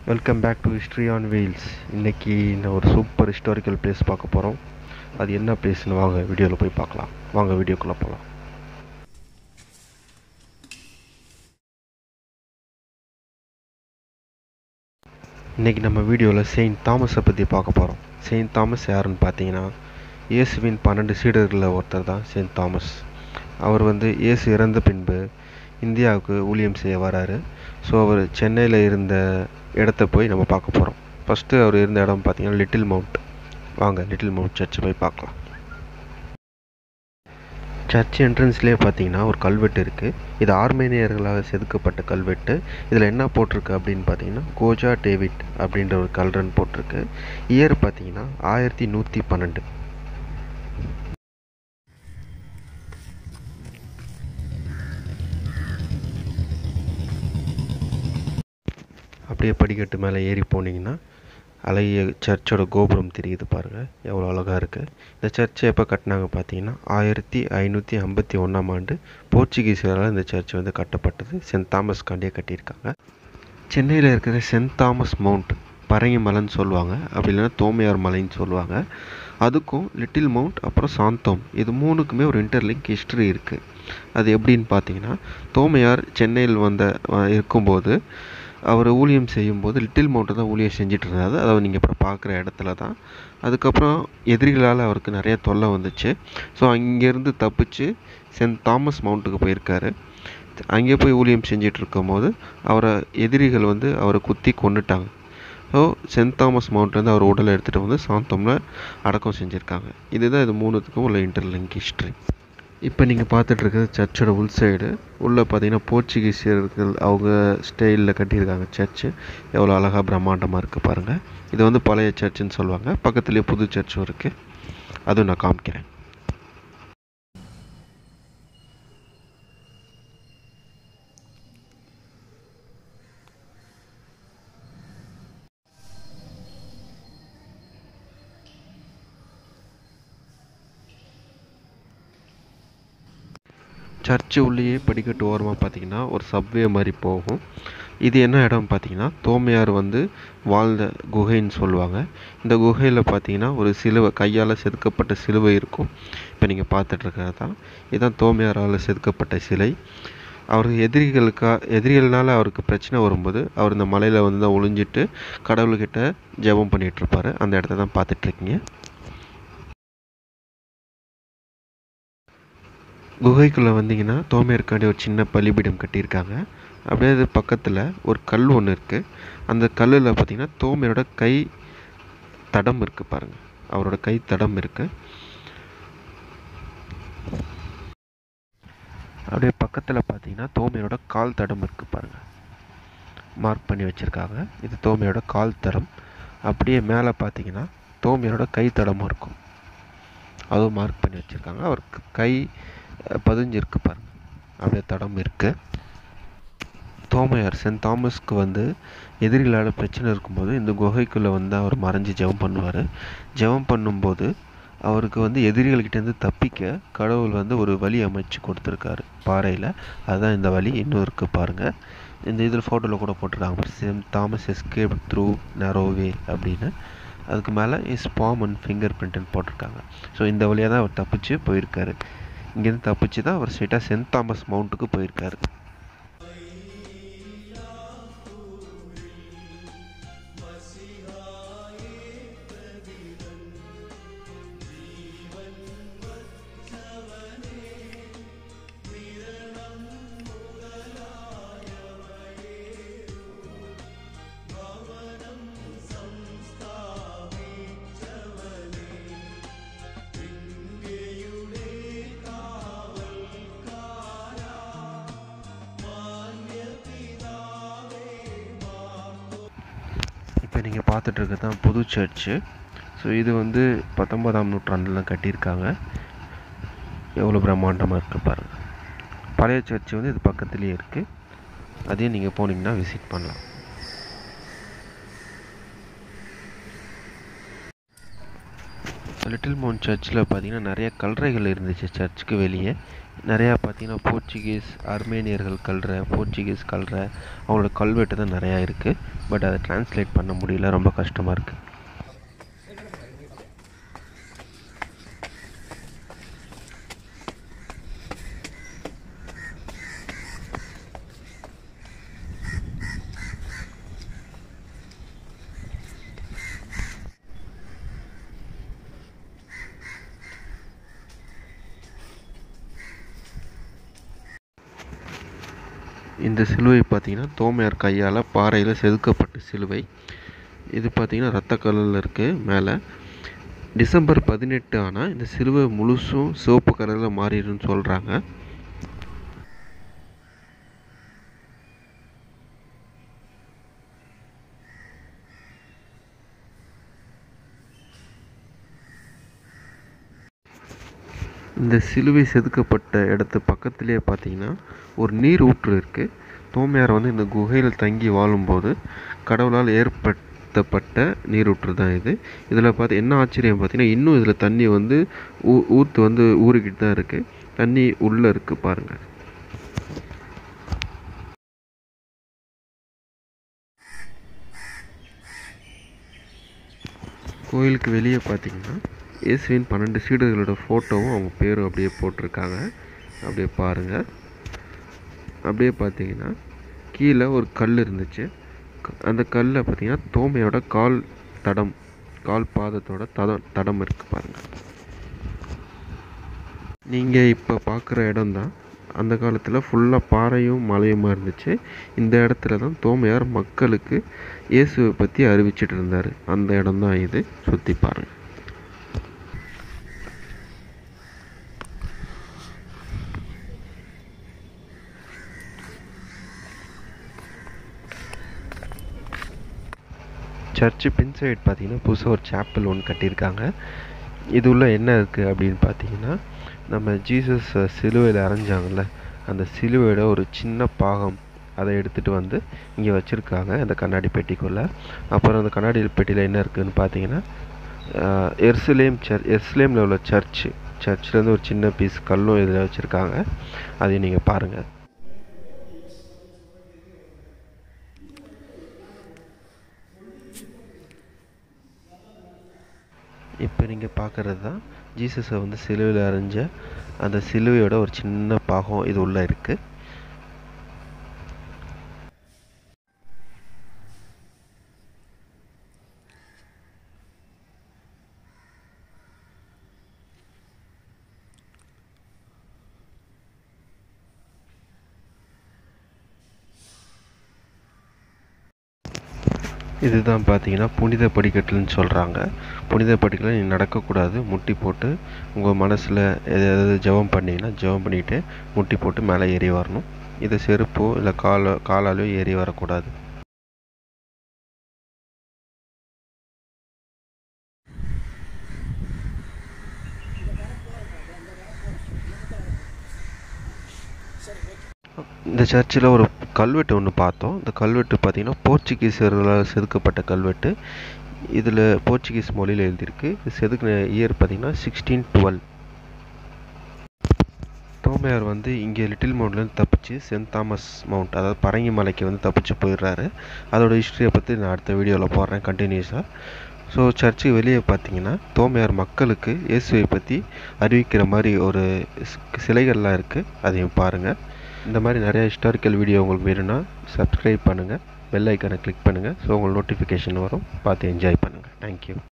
welcome back to history on wheels இன்றைக்கி இந்த ஒரு சூப்பர் ஹிஸ்டாரிக்கல் பிளேஸ் பார்க்க போகிறோம் அது என்ன பிளேஸ்னு வாங்க வீடியோவில் போய் பார்க்கலாம் வாங்க வீடியோக்குள்ளே போகலாம் இன்றைக்கி நம்ம வீடியோவில் செயின்ட் தாமஸை பற்றி பார்க்க போகிறோம் செயின்ட் தாமஸ் யாருன்னு பார்த்தீங்கன்னா இயேசுவின் பன்னெண்டு சீடர்களில் ஒருத்தர் தான் செயின்ட் தாமஸ் அவர் வந்து இயேசு இறந்த பின்பு இந்தியாவுக்கு ஊழியம் செய்ய வராரு ஸோ அவர் சென்னையில் இருந்த இடத்த போய் நம்ம பார்க்க போகிறோம் ஃபஸ்ட்டு அவர் இருந்த இடம் பார்த்தீங்கன்னா லிட்டில் மவுண்ட் வாங்க லிட்டில் மவுண்ட் சர்ச்சை போய் பார்க்கலாம் சர்ச் என்ட்ரன்ஸ்லேயே பார்த்தீங்கன்னா ஒரு கல்வெட்டு இருக்குது இது ஆர்மேனியர்களால் செதுக்கப்பட்ட கல்வெட்டு இதில் என்ன போட்டிருக்கு அப்படின்னு பார்த்தீங்கன்னா கோஜா டேவிட் அப்படின்ற ஒரு கல்ரன் போட்டிருக்கு இயர் பார்த்தீங்கன்னா ஆயிரத்தி நூற்றி பன்னெண்டு அப்படியே படிக்கட்டு மேலே ஏறி போனீங்கன்னா அழகிய சர்ச்சோட கோபுரம் தெரியுது பாருங்கள் எவ்வளோ அழகாக இருக்குது இந்த சர்ச்சை எப்போ கட்டினாங்க பார்த்தீங்கன்னா ஆயிரத்தி ஐநூற்றி ஐம்பத்தி ஒன்றாம் ஆண்டு போர்ச்சுகீஸரால் இந்த சர்ச் வந்து கட்டப்பட்டது சென்ட் தாமஸ் காண்டியே கட்டியிருக்காங்க சென்னையில் இருக்கிற சென்ட் தாமஸ் மவுண்ட் பரங்கி மலைன்னு சொல்லுவாங்க அப்படி இல்லைன்னா தோமையார் மலைன்னு சொல்லுவாங்க அதுக்கும் லிட்டில் மவுண்ட் அப்புறம் சாந்தோம் இது மூணுக்குமே ஒரு இன்டர்லிங்க் ஹிஸ்ட்ரி இருக்குது அது எப்படின்னு பார்த்தீங்கன்னா தோமையார் சென்னையில் வந்த இருக்கும்போது அவர் ஊழியம் செய்யும்போது லிட்டில் மவுண்ட்டை தான் ஊழியம் செஞ்சுட்டு இருந்தார் அதை நீங்கள் இப்போ பார்க்குற இடத்துல தான் அதுக்கப்புறம் எதிரிகளால் அவருக்கு நிறைய தொல்லை வந்துச்சு ஸோ அங்கேருந்து தப்பிச்சு சென்ட் தாமஸ் மவுண்ட்டுக்கு போயிருக்காரு அங்கே போய் ஊழியம் செஞ்சிட்டு இருக்கும்போது அவரை எதிரிகள் வந்து அவரை குத்தி கொண்டுட்டாங்க ஸோ சென்ட் தாமஸ் மவுண்ட்லேருந்து அவர் உடலை எடுத்துகிட்டு வந்து சாந்தோமில் அடக்கம் செஞ்சுருக்காங்க இதுதான் இது மூணுத்துக்கும் உள்ள இன்டர்லிங்க் ஹிஸ்ட்ரி இப்போ நீங்கள் பார்த்துட்ருக்கிறது சர்ச்சோட உள் சைடு உள்ளே பார்த்தீங்கன்னா போர்ச்சுகீசியர்கள் அவங்க ஸ்டைலில் கட்டியிருக்காங்க சர்ச்சு எவ்வளோ அழகாக பிரம்மாண்டமாக இருக்குது பாருங்கள் இது வந்து பழைய சர்ச்சுன்னு சொல்லுவாங்க பக்கத்துலேயே புது சர்ச்சும் இருக்குது அதுவும் நான் காமிக்கிறேன் சர்ச்சு உள்ளேயே படிக்கட்டு ஓரமாக பார்த்தீங்கன்னா ஒரு சப்வே மாதிரி போகும் இது என்ன இடம் பார்த்தீங்கன்னா தோமையார் வந்து வாழ்ந்த குகைன்னு சொல்லுவாங்க இந்த குகையில் பார்த்தீங்கன்னா ஒரு சிலுவை கையால் செதுக்கப்பட்ட சிலுவை இருக்கும் இப்போ நீங்கள் பார்த்துட்ருக்கிறது தான் இதுதான் தோமையாரால் செதுக்கப்பட்ட சிலை அவர் எதிரிகளுக்கா எதிரிகள்னால அவருக்கு பிரச்சனை வரும்போது அவர் இந்த மலையில் வந்து தான் ஒளிஞ்சிட்டு கடவுள்கிட்ட ஜெபம் பண்ணிகிட்ருப்பார் அந்த இடத்த தான் பார்த்துட்ருக்கீங்க குகைக்குள்ளே வந்தீங்கன்னா தோமையருக்காண்டி ஒரு சின்ன பலிபீடம் கட்டியிருக்காங்க அப்படியே அது பக்கத்தில் ஒரு கல் ஒன்று இருக்குது அந்த கல்லில் பார்த்தீங்கன்னா தோமையரோட கை தடம் இருக்குது பாருங்கள் அவரோட கை தடம் இருக்குது அப்படியே பக்கத்தில் பார்த்தீங்கன்னா தோமையரோட கால் தடம் இருக்குது பாருங்கள் மார்க் பண்ணி வச்சுருக்காங்க இது தோமையோட கால் தடம் அப்படியே மேலே பார்த்தீங்கன்னா தோமையரோட கை தடமும் இருக்கும் அதுவும் மார்க் பண்ணி வச்சுருக்காங்க அவருக்கு கை பதிஞ்சிருக்கு பாருங்க அப்படியே தடம் இருக்குது தோமையார் சென்ட் தாமஸ்க்கு வந்து எதிரிகளால் பிரச்சனை இருக்கும்போது இந்த குகைக்குள்ளே வந்து அவர் மறைஞ்சு ஜெபம் பண்ணுவார் ஜெபம் பண்ணும்போது அவருக்கு வந்து எதிரிகள்கிட்டேருந்து தப்பிக்க கடவுள் வந்து ஒரு வழி அமைச்சு கொடுத்துருக்காரு பாறையில் அதுதான் இந்த வழி இன்னும் இருக்குது பாருங்கள் இந்த இதில் ஃபோட்டோவில் கூட போட்டிருக்காங்க saint Thomas escape through narrow way அப்படின்னு அதுக்கு மேலே இஸ் பாம் அண்ட் ஃபிங்கர் பிரிண்ட்னு போட்டிருக்காங்க ஸோ இந்த வழியாக தான் அவர் தப்பிச்சு போயிருக்காரு இங்கேருந்து தப்பிச்சு தான் அவர் ஸ்ட்ரெயிட்டாக சென்ட் தாமஸ் மவுண்ட்டுக்கு போயிருக்காரு இப்போ நீங்கள் பார்த்துட்ருக்க தான் புது சர்ச்சு ஸோ இது வந்து பத்தொன்பதாம் நூற்றாண்டில் கட்டியிருக்காங்க எவ்வளோ பிரம்மாண்டமாக இருக்குது பாருங்கள் பழைய சர்ச்சு வந்து இது பக்கத்துலேயே இருக்குது அதையும் நீங்கள் போனீங்கன்னா விசிட் பண்ணலாம் லிட்டில் மவுண்ட் சர்ச்சில் பார்த்தீங்கன்னா நிறைய கல்லறைகள் இருந்துச்சு சர்ச்சுக்கு வெளியே நிறையா பார்த்தீங்கன்னா போர்ச்சுகீஸ் அர்மேனியர்கள் கல்ற போர்ச்சுகீஸ் கல்ற அவங்களோட கல்வெட்டு தான் நிறையா இருக்குது பட் அதை டிரான்ஸ்லேட் பண்ண முடியல ரொம்ப கஷ்டமாக இருக்குது இந்த சிலுவை பார்த்தீங்கன்னா தோமையார் கையால் பாறையில் செதுக்கப்பட்ட சிலுவை இது பார்த்தீங்கன்னா ரத்த கலரில் இருக்குது மேலே டிசம்பர் பதினெட்டு ஆனால் இந்த சிலுவை முழுசும் சிவப்பு கலரில் மாறிடும்னு சொல்கிறாங்க இந்த சிலுவை செதுக்கப்பட்ட இடத்து பக்கத்துலேயே பார்த்தீங்கன்னா ஒரு நீர் ஊற்று இருக்குது தோமையார் வந்து இந்த குகையில் தங்கி வாழும்போது கடவுளால் ஏற்படுத்தப்பட்ட நீரூற்று தான் இது இதில் பார்த்து என்ன ஆச்சரியம் பார்த்தீங்கன்னா இன்னும் இதில் தண்ணி வந்து ஊ ஊற்று வந்து ஊறிக்கிட்டு தான் இருக்குது தண்ணி உள்ளே இருக்குது பாருங்கள் கோயிலுக்கு வெளியே பார்த்தீங்கன்னா இயேசுவின் பன்னெண்டு சீடர்களோட ஃபோட்டோவும் அவங்க பேரும் அப்படியே போட்டிருக்காங்க அப்படியே பாருங்கள் அப்படியே பார்த்தீங்கன்னா கீழே ஒரு கல் இருந்துச்சு க- அந்த கல்லில் பார்த்தீங்கன்னா தோமையோட கால் தடம் கால் பாதத்தோட தடம் தடம் இருக்குது பாருங்கள் நீங்கள் இப்போ பார்க்குற இடம் தான் அந்த காலத்தில் ஃபுல்லாக பாறையும் மலையுமா இருந்துச்சு இந்த இடத்துல தான் தோமையார் மக்களுக்கு இயேசுவை பற்றி அறிவிச்சிட்டு இருந்தார் அந்த இடம் தான் இது சுற்றி பாருங்கள் சர்ச்சு பின் சைடு பார்த்தீங்கன்னா புதுசாக ஒரு சாப்பல் ஒன்று கட்டியிருக்காங்க இது உள்ள என்ன இருக்குது அப்படின்னு பார்த்தீங்கன்னா நம்ம ஜீசஸ் சிலுவையில் அரைஞ்சாங்கல்ல அந்த சிலுவையோட ஒரு சின்ன பாகம் அதை எடுத்துகிட்டு வந்து இங்கே வச்சுருக்காங்க அந்த கண்ணாடி பெட்டிக்குள்ளே அப்புறம் அந்த கண்ணாடி பெட்டியில் என்ன இருக்குதுன்னு பார்த்தீங்கன்னா ஆஹ், எருசலேம் சர்ச் எருசலேமில் உள்ள சர்ச்சு சர்ச்லேருந்து ஒரு சின்ன பீஸ் கல்லும் இதில் வச்சுருக்காங்க அதையும் நீங்கள் பாருங்கள் இப்போ நீங்கள் பார்க்குறது தான் ஜீசஸை வந்து சிலுவையில் அரைஞ்ச அந்த சிலுவையோட ஒரு சின்ன பாகம் இது உள்ளே இருக்குது இதுதான் பார்த்தீங்கன்னா புனித படிக்கட்டுன்னு சொல்கிறாங்க புனித படிக்கட்டில் நீங்கள் நடக்கக்கூடாது முட்டி போட்டு உங்கள் மனசில் எதாவது ஜெபம் பண்ணீங்கன்னா ஜெபம் பண்ணிவிட்டு முட்டி போட்டு மேலே ஏறி வரணும் இது செருப்போ இல்லை காலோ காலாலோ ஏறி வரக்கூடாது இந்த சர்ச்சில் ஒரு கல்வெட்டு ஒன்று பார்த்தோம் இந்த கல்வெட்டு பார்த்தீங்கன்னா போர்ச்சுகீசியர்களால் செதுக்கப்பட்ட கல்வெட்டு இதில் போர்ச்சுகீஸ் மொழியில் எழுதியிருக்கு இது செதுக்கின இயர் பார்த்தீங்கன்னா சிக்ஸ்டீன் டுவெல் தோமையார் வந்து இங்கே லிட்டில் மவுண்ட்லேருந்து தப்பிச்சு சென்ட் தாமஸ் மவுண்ட் அதாவது பரங்கி மலைக்கு வந்து தப்பிச்சு போயிடுறாரு அதோட ஹிஸ்ட்ரியை பற்றி நான் அடுத்த வீடியோவில் போடுறேன் கண்டினியூஸாக ஸோ சர்ச்சுக்கு வெளியே பார்த்தீங்கன்னா தோமையார் மக்களுக்கு இயேசுவை பற்றி அறிவிக்கிற மாதிரி ஒரு ஸ்- சிலைகள்லாம் இருக்குது அதையும் பாருங்கள் இந்த மாதிரி நிறைய ஹிஸ்டாரிக்கல் வீடியோ உங்களுக்கு வேணும்னா சப்ஸ்கிரைப் பண்ணுங்கள் பெல் ஐக்கானை கிளிக் பண்ணுங்கள் ஸோ உங்களுக்கு நோட்டிஃபிகேஷன் வரும் பார்த்து என்ஜாய் பண்ணுங்கள் தேங்க்யூ